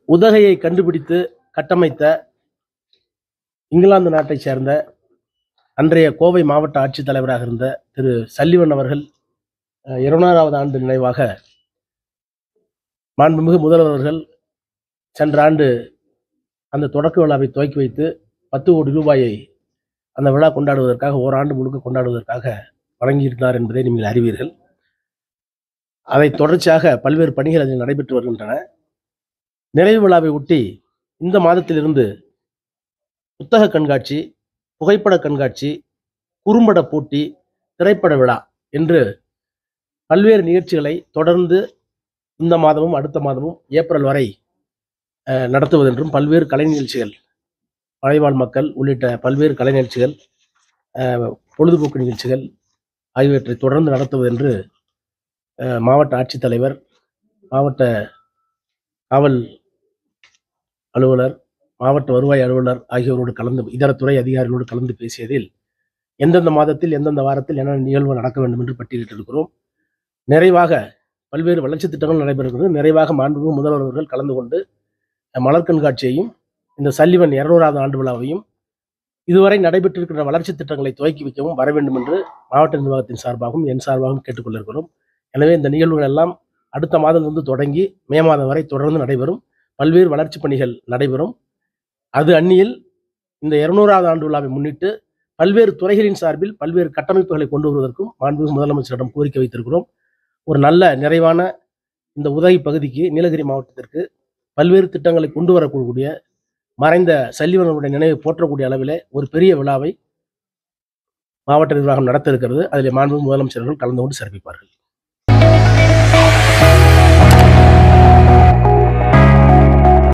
உதகையை கண்டுபிடித்து கட்டமைத்த இங்கிலாந்து நாட்டைச் சேர்ந்த அன்றைய கோவை மாவட்ட ஆட்சித்தலைவராக இருந்த திரு சல்லிவன் அவர்கள் அஹ், இருநூறாவது ஆண்டு நினைவாக மாண்புமிகு முதல்வர் அவர்கள் சென்ற ஆண்டு அந்த தொடக்க விழாவை துவக்கி வைத்து பத்து கோடி ரூபாயை அந்த விழா கொண்டாடுவதற்காக ஓராண்டு முழுக்க கொண்டாடுவதற்காக வழங்கியிருந்தார் என்பதை நீங்கள் அறிவீர்கள் அதை தொடர்ச்சியாக பல்வேறு பணிகள் அதில் நடைபெற்று வருகின்றன நிறைவு விழாவை ஒட்டி இந்த மாதத்திலிருந்து புத்தக கண்காட்சி புகைப்பட கண்காட்சி குறும்பட போட்டி திரைப்பட விழா என்று பல்வேறு நிகழ்ச்சிகளை தொடர்ந்து இந்த மாதமும் அடுத்த மாதமும் ஏப்ரல் வரை அஹ், நடத்துவதென்றும் பல்வேறு கலை நிகழ்ச்சிகள் மலைவாழ் மக்கள் உள்ளிட்ட பல்வேறு கலை நிகழ்ச்சிகள் அஹ், பொழுதுபோக்கு நிகழ்ச்சிகள் ஆகியவற்றை தொடர்ந்து நடத்துவதென்று அஹ், மாவட்ட ஆட்சித்தலைவர் மாவட்ட காவல் அலுவலர் மாவட்ட வருவாய் அலுவலர் ஆகியோரோடு கலந்து இதர துறை அதிகாரிகளோடு கலந்து பேசியதில் எந்தெந்த மாதத்தில் எந்தெந்த வாரத்தில் என்னென்ன நிகழ்வு நடக்க வேண்டும் என்று பட்டியலிட்டிருக்கிறோம் நிறைவாக பல்வேறு வளர்ச்சி திட்டங்கள் நடைபெறுகிறது நிறைவாக மாண்புமிகு முதல்வர் அவர்கள் கலந்து கொண்டு அஹ், மலர் கண்காட்சியையும் இந்த சல்லிவன் இருநூறாவது ஆண்டு விழாவையும் இதுவரை நடைபெற்றிருக்கின்ற வளர்ச்சி திட்டங்களை துவக்கி வைக்கவும் வர வேண்டும் என்று மாவட்ட நிர்வாகத்தின் சார்பாகவும் என் சார்பாகவும் கேட்டுக்கொண்டிருக்கிறோம் எனவே இந்த நிகழ்வுகள் எல்லாம் அடுத்த மாதத்திலிருந்து தொடங்கி மே மாதம் வரை தொடர்ந்து நடைபெறும் பல்வேறு வளர்ச்சி பணிகள் நடைபெறும் அது அந்நியில் இந்த இருநூறாவது ஆண்டு விழாவை முன்னிட்டு பல்வேறு துறைகளின் சார்பில் பல்வேறு கட்டமைப்புகளை கொண்டு வருவதற்கும் மாண்புமிகு முதலமைச்சரிடம் கோரிக்கை வைத்திருக்கிறோம் ஒரு நல்ல நிறைவான இந்த உதகை பகுதிக்கு நீலகிரி மாவட்டத்திற்கு பல்வேறு திட்டங்களை கொண்டு வரக்கூடிய மறைந்த சல்லிவனுடைய நினைவை போற்றக்கூடிய அளவிலே ஒரு பெரிய விழாவை மாவட்ட நிர்வாகம் நடத்த இருக்கிறது அதில் மாண்புமிகு முதலமைச்சர்கள் கலந்து கொண்டு சிறப்பிப்பார்கள்